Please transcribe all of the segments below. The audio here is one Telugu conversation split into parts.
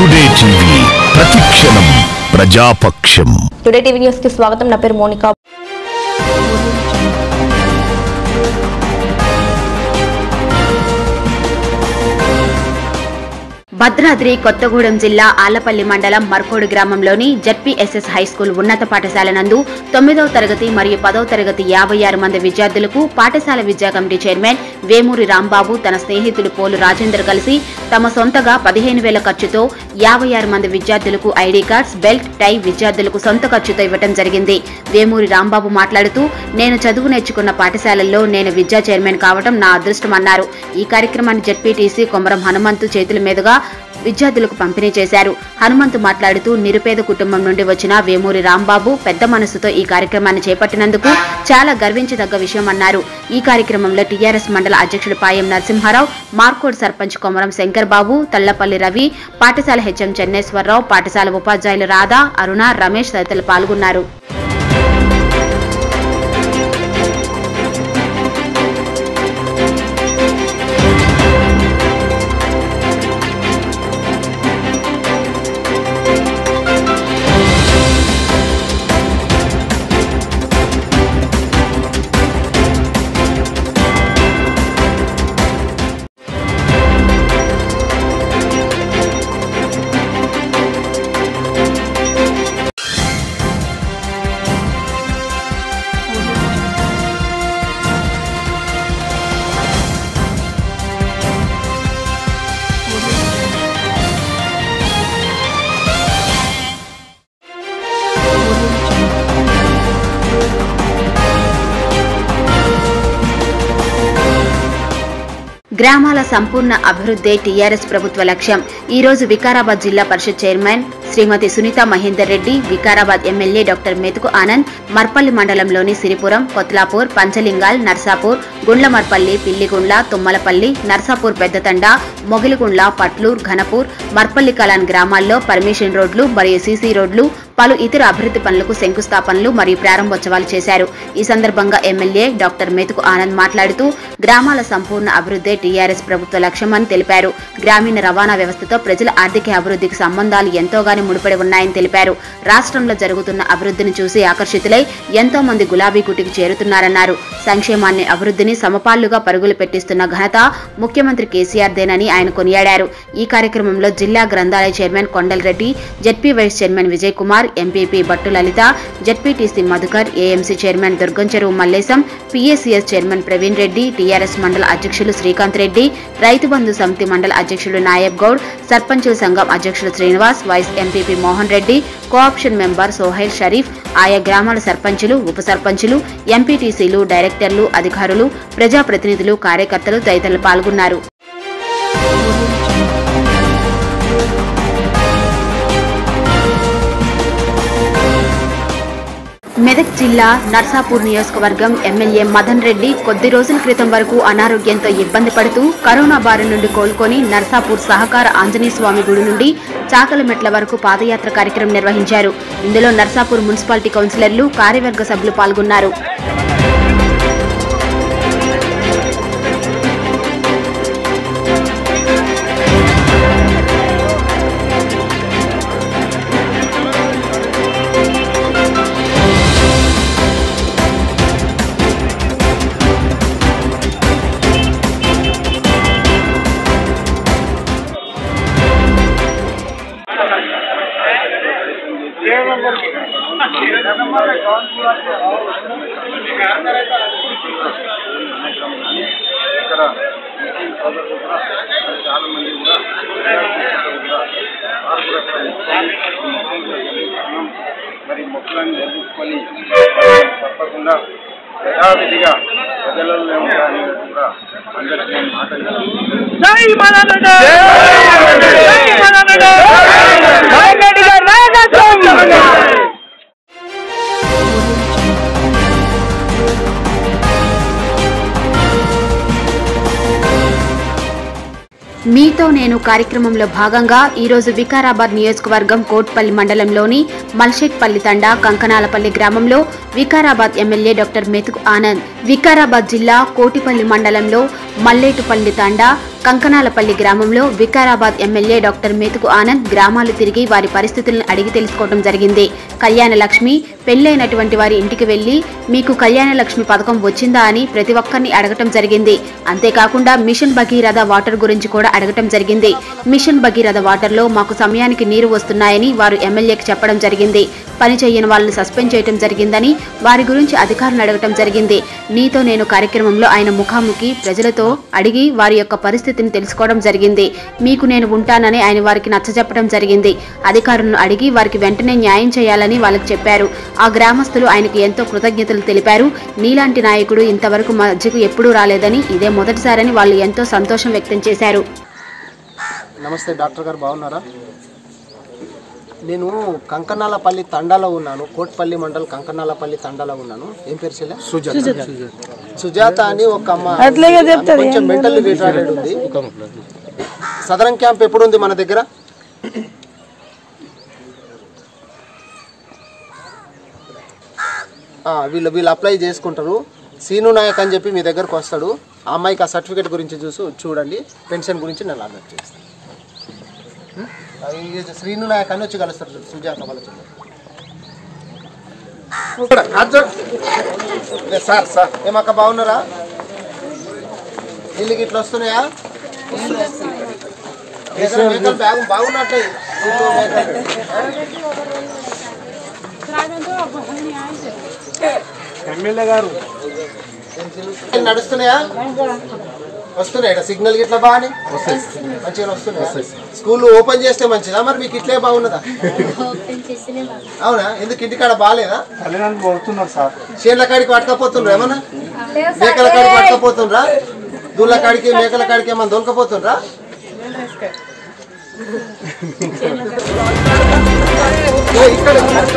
టుడే టీవీ ప్రతిక్షణం ప్రజాపక్షం టుడే టీవీ న్యూస్ కి స్వాగతం నా పేరు మోనికా భద్రాద్రి కొత్తగూడెం జిల్లా ఆలపల్లి మండలం మర్కోడు గ్రామంలోని జడ్పీఎస్ఎస్ హై స్కూల్ ఉన్నత పాఠశాల నందు తొమ్మిదవ తరగతి మరియు పదవ తరగతి యాభై ఆరు మంది విద్యార్థులకు పాఠశాల విద్యా కమిటీ చైర్మన్ వేమూరి రాంబాబు తన స్నేహితుడు పోలు రాజేందర్ కలిసి తమ సొంతగా పదిహేను వేల ఖర్చుతో యాభై ఆరు మంది విద్యార్థులకు ఐడీ కార్డ్స్ బెల్ట్ టై విద్యార్థులకు సొంత ఖర్చుతో ఇవ్వడం జరిగింది వేమూరి రాంబాబు మాట్లాడుతూ నేను చదువు నేర్చుకున్న పాఠశాలల్లో నేను విద్యా చైర్మన్ కావడం నా అదృష్టమన్నారు ఈ కార్యక్రమాన్ని జడ్పీటీసీ కొమరం హనుమంతు చేతుల మీదుగా విద్యార్థులకు పంపిణీ చేశారు హనుమంతు మాట్లాడుతూ నిరుపేద కుటుంబం నుండి వచ్చిన వేమూరి రాంబాబు పెద్ద మనసుతో ఈ కార్యక్రమాన్ని చేపట్టినందుకు చాలా గర్వించదగ్గ విషయం అన్నారు ఈ కార్యక్రమంలో టీఆర్ఎస్ మండల అధ్యక్షుడు పాయం నరసింహారావు మార్కోడ్ సర్పంచ్ కొమరం శంకర్ బాబు తల్లపల్లి రవి పాఠశాల హెచ్ఎం చెన్నేశ్వరరావు పాఠశాల ఉపాధ్యాయులు రాధా అరుణ రమేష్ తదితరులు పాల్గొన్నారు గ్రామాల సంపూర్ణ అభివృద్ధి టీఆర్ఎస్ ప్రభుత్వ లక్ష్యం ఈ రోజు Vikarabad zilla parishad chairman Shrimati Sunitha Mahender Reddy Vikarabad MLA doctor Methuku Anand Marpalli మండలంలోని సిరిపురం కొత్లాపూర్ పంచలింగాల్ నర్సాపూర్ గుండ్లమర్పల్లి పిల్లిగుండ్ల తుమ్మలపల్లి నర్సాపూర్ పెద్దతండ మొగిలిగుండ్ల పట్లూర్ ఘనపూర్ మర్పల్లి కలాన్ గ్రామాల్లో పర్మిషన్ రోడ్లు మరియు సీసీ రోడ్లు పలు ఇతర అభివృద్ధి పనులకు శంకుస్థాపనలు మరియు ప్రారంభోత్సవాలు చేశారు ఈ సందర్భంగా ఎమ్మెల్యే డాక్టర్ మెతుకు ఆనంద్ మాట్లాడుతూ గ్రామాల సంపూర్ణ అభివృద్ధి టీఆర్ఎస్ ప్రభుత్వ లక్ష్యమని తెలిపారు గ్రామీణ రవాణా వ్యవస్థతో ప్రజల ఆర్థిక అభివృద్ధికి సంబంధాలు ఎంతోగాని ముడిపడి ఉన్నాయని తెలిపారు రాష్ట్రంలో జరుగుతున్న అభివృద్ధిని చూసి ఆకర్షితులై ఎంతో మంది గులాబీ గుటికి చేరుతున్నారన్నారు సంక్షేమాన్ని అభివృద్ధిని సమపాళ్లుగా పరుగులు పెట్టిస్తున్న ఘనత ముఖ్యమంత్రి కేసీఆర్దేనని ఆయన కొనియాడారు ఈ కార్యక్రమంలో జిల్లా గ్రంథాలయ chairman Kondala Reddy ZP vice chairman Vijay Kumar MPP Battu Lalitha ZPTC Madhukar AMC chairman Durgamcheruvu Mallesham PACS chairman Praveen Reddy TRS mandal అధ్యక్షులు శ్రీకాంత్ రెడ్డి రైతు బంధు సమితి మండల అధ్యక్షులు నాయబ్ గౌడ్ సర్పంచుల సంఘం అధ్యక్షులు Srinivas vice MPP Mohan Reddy cooption member Sohail Sharif ఆయా గ్రామాల సర్పంచులు ఉప సర్పంచులు ఎంపీటీసీలు డైరెక్టర్లు అధికారులు ప్రజాప్రతినిధులు కార్యకర్తలు తదితరులు పాల్గొన్నారు మెదక్ జిల్లా నర్సాపూర్ నియోజకవర్గం ఎమ్మెల్యే మదన్ రెడ్డి కొద్ది రోజుల క్రితం వరకు అనారోగ్యంతో ఇబ్బంది పడుతూ కరోనా బారి నుండి కోలుకొని నర్సాపూర్ సహకార ఆంజనేయ స్వామి గుడి నుండి చాకలమెట్ల వరకు పాదయాత్ర కార్యక్రమం నిర్వహించారు ఇందులో నర్సాపూర్ మున్సిపాలిటీ కౌన్సిలర్లు కార్యవర్గ సభ్యులు పాల్గొన్నారు ఇక్కడ ముస్లిం సోదరులు కూడా చాలా మంది కూడా వారు కూడా మనం మరి మొక్కలను జరుపుకొని తప్పకుండా యథావిధిగా ప్రజలలో ఉండాలని కూడా అందరికీ నేను మాట మీతో నేను కార్యక్రమంలో భాగంగా ఈరోజు వికారాబాద్ నియోజకవర్గం కోట్పల్లి మండలంలోని మల్షేట్పల్లి తండా కంకనాలపల్లి గ్రామంలో వికారాబాద్ ఎమ్మెల్యే డాక్టర్ మెతుకు ఆనంద్ వికారాబాద్ జిల్లా కోటిపల్లి మండలంలో మల్లేటుపల్లి తండా కంకనాలపల్లి గ్రామంలో వికారాబాద్ ఎమ్మెల్యే డాక్టర్ మేతుకు ఆనంద్ గ్రామాలు తిరిగి వారి పరిస్థితులను అడిగి తెలుసుకోవడం జరిగింది కళ్యాణ లక్ష్మి పెళ్లైనటువంటి వారి ఇంటికి వెళ్లి మీకు కళ్యాణ లక్ష్మి పథకం వచ్చిందా అని ప్రతి ఒక్కరిని అడగటం జరిగింది అంతేకాకుండా మిషన్ భగీరథ వాటర్ గురించి కూడా అడగటం జరిగింది మిషన్ భగీరథ వాటర్లో మాకు సమయానికి నీరు వస్తున్నాయని వారు ఎమ్మెల్యేకి చెప్పడం జరిగింది పని చేయని వాళ్ళని సస్పెండ్ చేయడం జరిగిందని వారి గురించి అధికారులను అడగటం జరిగింది నీతో నేను కార్యక్రమంలో ఆయన ముఖాముఖి ప్రజలతో అడిగి వారి యొక్క పరిస్థితిని తెలుసుకోవడం జరిగింది మీకు నేను ఉంటానని ఆయన వారికి నచ్చజెప్పడం జరిగింది అధికారులను అడిగి వారికి వెంటనే న్యాయం చేయాలని వాళ్ళకి చెప్పారు ఆ గ్రామస్తులు ఆయనకు ఎంతో కృతజ్ఞతలు తెలిపారు నీలాంటి నాయకుడు ఇంతవరకు మధ్యకు ఎప్పుడూ రాలేదని ఇదే మొదటిసారని వాళ్ళు ఎంతో సంతోషం వ్యక్తం చేశారు నమస్తే డాక్టర్ గారు బాగున్నారా నేను కంకనాలపల్లి తండాలో ఉన్నాను కోట్పల్లి మండల్ కంకనాలపల్లి తండాలో ఉన్నాను ఏం పేరు చెల్లె సుజాత సుజాత అని ఒక అమ్మ ఆమె కొంచెం మెంటల్ రిటార్డెడ్ ఉంది సదరం క్యాంప్ ఎప్పుడు ఉంది మన దగ్గర ఆ, వీళ్ళు వీళ్ళు అప్లై చేసుకుంటారు సీను నాయక్ అని చెప్పి మీ దగ్గరకు వస్తాడు ఆ అమ్మాయికి ఆ సర్టిఫికేట్ గురించి చూసి చూడండి పెన్షన్ గురించి నేను అలర్ట్ చేస్తాను ఉం? అది ఇది శ్రీను నాయక్ అని వచ్చి కలుస్తారు చూడు, సుజాత వాళ్ళ చెల్లెలు. ఇక్కడ, అటు చూడు. లే, సార్ సార్ ఏమక్క బాగున్నారా ఇల్లుకి ఇట్లా వస్తున్నాయా మేకలు మేకలు బాగు బాగున్నట్టు ఎమ్మెల్యే గారు నడుస్తున్నాయా వస్తున్నాయి ఇక్కడ సిగ్నల్ గిట్లా బాగానే మంచిగా వస్తున్నాయి స్కూల్ ఓపెన్ చేస్తే మంచిదా మరి మీకు ఇట్లే బాగున్నదా అవునా ఎందుకు ఇంటికాడ బాగాలేదా తల్లిదండ్రులు పోతున్నారు సార్ చేన్ల కాడికి పట్టకపోతుండ్రా ఏమన్నా మేకల కాడికి పట్టకపోతుండ్రా దూళ్ళ కాడికి మేకల కాడికి ఏమన్నా దొరకపోతుండ్రా ఏ, ఇక్కడ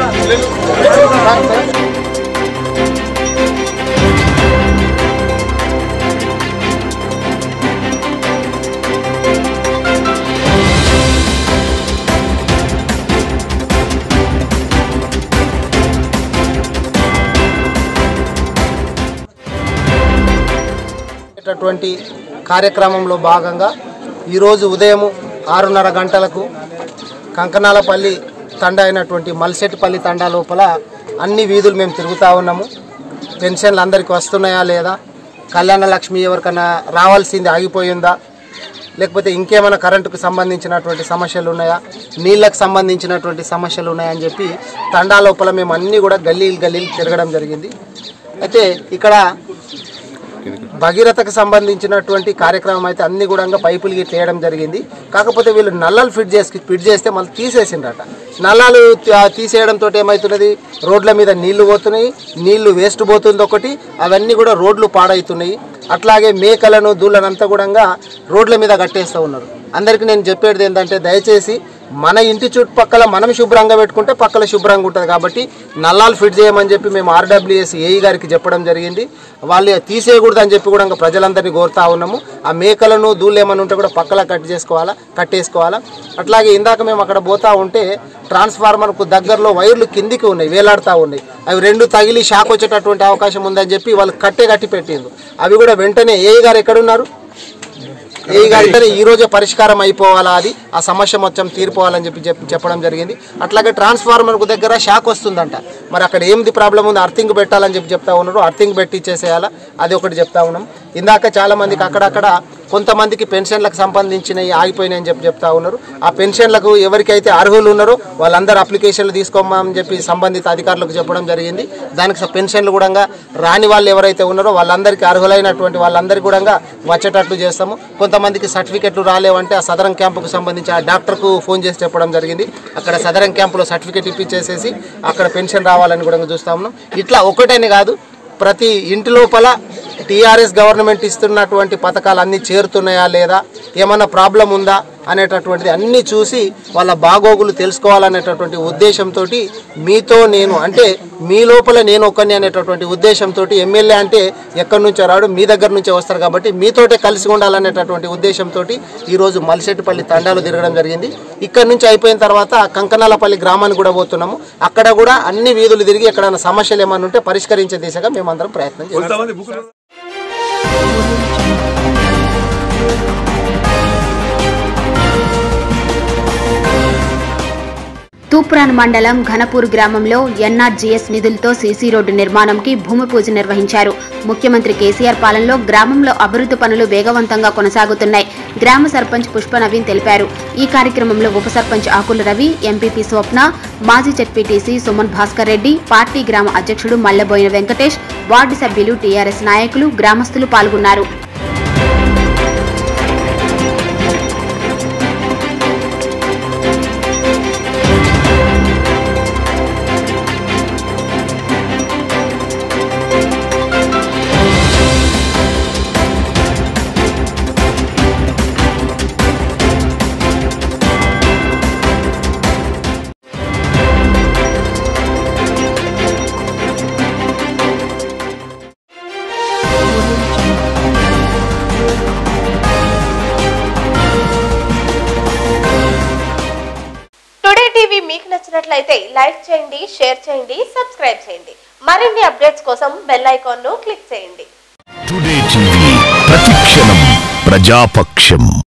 చేసేటటువంటి కార్యక్రమంలో భాగంగా ఈరోజు ఉదయం ఆరున్నర గంటలకు కంకనాలపల్లి తండ అయినటువంటి మల్సెట్టిపల్లి తండా లోపల అన్ని వీధులు మేము తిరుగుతూ ఉన్నాము పెన్షన్లు అందరికీ వస్తున్నాయా లేదా కళ్యాణ లక్ష్మి ఎవరికైనా రావాల్సింది ఆగిపోయిందా లేకపోతే ఇంకేమైనా కరెంటుకు సంబంధించినటువంటి సమస్యలు ఉన్నాయా నీళ్ళకు సంబంధించినటువంటి సమస్యలు ఉన్నాయని చెప్పి తండా లోపల మేము అన్నీ కూడా గల్లీలు గల్లీలు తిరగడం జరిగింది అయితే ఇక్కడ భగీరథకు సంబంధించినటువంటి కార్యక్రమం అయితే అన్ని కూడా పైపులు గిట్ల వేయడం జరిగింది కాకపోతే వీళ్ళు నల్లాలు ఫిట్ చేసి ఫిట్ చేస్తే మళ్ళీ తీసేసిండ్రట నల్లాలు తీ- తీసేయడంతో ఏమవుతున్నది రోడ్ల మీద నీళ్లు పోతున్నాయి నీళ్లు వేస్ట్ పోతుంది ఒకటి అవన్నీ కూడా రోడ్లు పాడవుతున్నాయి అట్లాగే మేకలను దూళ్ళనంతా కూడా రోడ్ల మీద కట్టేస్తూ ఉన్నారు అందరికీ నేను చెప్పేది ఏంటంటే దయచేసి మన ఇంటి చుట్టుపక్కల మనం శుభ్రంగా పెట్టుకుంటే పక్కల శుభ్రంగా ఉంటుంది కాబట్టి నల్లాలు ఫిట్ చేయమని చెప్పి మేము ఆర్డబ్ల్యూఎస్ ఏఈ గారికి చెప్పడం జరిగింది వాళ్ళు తీసేయకూడదు అని చెప్పి కూడా ఇంకా ప్రజలందరినీ కోరుతా ఉన్నాము ఆ మేకలను దూళ్ళు ఏమైనా ఉంటే కూడా పక్కల కట్ చేసుకోవాలా కట్టేసుకోవాలా అట్లాగే ఇందాక మేము అక్కడ పోతా ఉంటే ట్రాన్స్ఫార్మర్కు దగ్గరలో వైర్లు కిందికి ఉన్నాయి వేలాడుతూ ఉన్నాయి అవి రెండు తగిలి షాక్ వచ్చేటటువంటి అవకాశం ఉందని చెప్పి వాళ్ళు కట్టే కట్టి పెట్టిండ్రు అవి కూడా వెంటనే ఏఈ గారు ఎక్కడున్నారు ఏ గారితో ఈ రోజే పరిష్కారం అయిపోవాలా అది ఆ సమస్య మొత్తం తీరిపోవాలని చెప్పి చెప్- చెప్పడం జరిగింది అట్లాగే ట్రాన్స్ఫార్మర్ దగ్గర షాక్ వస్తుందంట మరి అక్కడ ఏంది ప్రాబ్లం ఉంది అర్థింగ్ పెట్టాలని చెప్పి చెప్తా ఉన్నారు అర్థింగ్ పెట్టి ఇచ్చేసేయాలా అది ఒకటి చెప్తా ఉన్నాం ఇందాక చాలా మందికి అక్కడక్కడ కొంతమందికి పెన్షన్లకు సంబంధించినవి ఆగిపోయినాయని చెప్పి చెప్తా ఉన్నారు ఆ పెన్షన్లకు ఎవరికైతే అర్హులు ఉన్నారో వాళ్ళందరూ అప్లికేషన్లు తీసుకోమని చెప్పి సంబంధిత అధికారులకు చెప్పడం జరిగింది దానికి స- పెన్షన్లు కూడా రాని వాళ్ళు ఎవరైతే ఉన్నారో వాళ్ళందరికీ అర్హులైనటువంటి వాళ్ళందరికీ కూడా వచ్చేటట్లు చేస్తాము కొంతమందికి సర్టిఫికెట్లు రాలేవంటే ఆ సదరం క్యాంపుకు సంబంధించి ఆ డాక్టర్కు ఫోన్ చేసి చెప్పడం జరిగింది అక్కడ సదరం క్యాంపులో సర్టిఫికెట్ ఇప్పించేసేసి అక్కడ పెన్షన్ రావాలని కూడా చూస్తా ఉన్నాం ఇట్లా ఒకటని కాదు ప్రతి ఇంటి లోపల టీఆర్ఎస్ గవర్నమెంట్ ఇస్తున్నటువంటి పథకాలు అన్నీ చేరుతున్నాయా లేదా ఏమన్నా ప్రాబ్లం ఉందా అనేటటువంటిది అన్నీ చూసి వాళ్ళ బాగోగులు తెలుసుకోవాలనేటటువంటి ఉద్దేశంతో మీతో నేను అంటే మీ లోపల నేను ఒక్కని అనేటటువంటి ఉద్దేశంతో ఎమ్మెల్యే అంటే ఎక్కడి నుంచో రాడు మీ దగ్గర నుంచే వస్తారు కాబట్టి మీతోటే కలిసి ఉండాలనేటటువంటి ఉద్దేశంతో ఈరోజు మలిశెట్టిపల్లి తండాలు తిరగడం జరిగింది ఇక్కడ నుంచి అయిపోయిన తర్వాత కంకనాలపల్లి గ్రామానికి కూడా పోతున్నాము అక్కడ కూడా అన్ని వీధులు తిరిగి ఎక్కడైనా సమస్యలు ఏమైనా ఉంటే పరిష్కరించే దిశగా మేమందరం ప్రయత్నం చేస్తాం తూప్రాన్ మండలం ఘనపూర్ గ్రామంలో ఎన్ఆర్జీఎస్ నిధులతో సీసీ రోడ్డు నిర్మాణంకి భూమి పూజ నిర్వహించారు ముఖ్యమంత్రి కేసీఆర్ పాలనలో గ్రామంలో అభివృద్ధి పనులు వేగవంతంగా కొనసాగుతున్నాయి గ్రామ సర్పంచ్ పుష్ప నవీన్ తెలిపారు ఈ కార్యక్రమంలో ఉప సర్పంచ్ ఆకుల రవి ఎంపీపీ స్వప్న మాజీ జడ్పీటీసీ సుమన్ భాస్కర్ రెడ్డి పార్టీ గ్రామ అధ్యక్షుడు మల్లబోయిన వెంకటేష్ వార్డు సభ్యులు టీఆర్ఎస్ నాయకులు గ్రామస్తులు పాల్గొన్నారు టుడే టీవీ మీకు నచ్చినట్లయితే లైక్ చేయండి షేర్ చేయండి సబ్స్క్రైబ్ చేయండి మరిన్ని అప్డేట్స్ కోసం బెల్ ఐకాన్ ను క్లిక్ చేయండి టుడే టీవీ ప్రతిక్షణం ప్రజాపక్షం